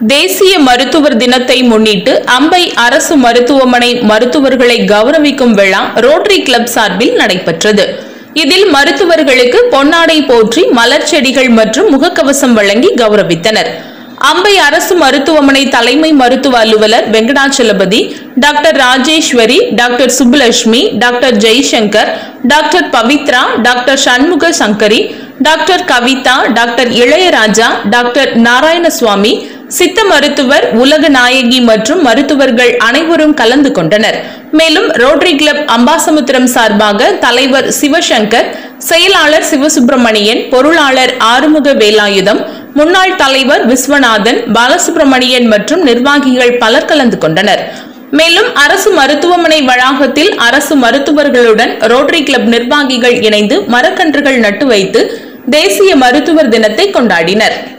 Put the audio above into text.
தேசிய மருத்துவர் தினத்தை முன்னிட்டு அம்பை அரசு மருத்துவமனை மருத்துவர்களை கௌரவிக்கும் விழா ரோட்டரி கிளப் சார்பில் நடைபெற்றது இதில் மருத்துவர்களுக்கு பொன்னாடை போற்றி மலர் செடிகள் மற்றும் முகக்கவசம் வழங்கி கௌரவித்தனர் அம்பை அரசு மருத்துவமனை தலைமை மருத்துவ அலுவலர் Venkatachalapathy doctor Rajeswari doctor Subbulakshmi doctor Jaishankar doctor Pavithra doctor Shanmuga Sankari doctor Kavitha doctor Ilaiyaraja doctor Narayanaswamy சித்த மருத்துவர் உலக நாயகி மற்றும் மருத்துவர்கள் அனைவரும் கலந்து கொண்டனர் மேலும் ரோட்டரி கிளப் அம்பாசமுத்திரம் சார்பாக தலைவர் சிவசங்கர் செயலாளர் சிவசுப்பிரமணியன் பொருளாளர் ஆறுமுக வேலாயுதம் முன்னாள் தலைவர் விஸ்வநாதன் பாலசுப்பிரமணியன் மற்றும் நிர்வாகிகள் பலர் கலந்து கொண்டனர் மேலும் அரசு மருத்துவமனை வளாகத்தில் அரசு மருத்துவர்களுடன் ரோட்டரி கிளப் நிர்வாகிகள் இணைந்து மரக்கன்றுகள் நட்டு வைத்து தேசிய மருத்துவர் தினத்தை கொண்டாடினர்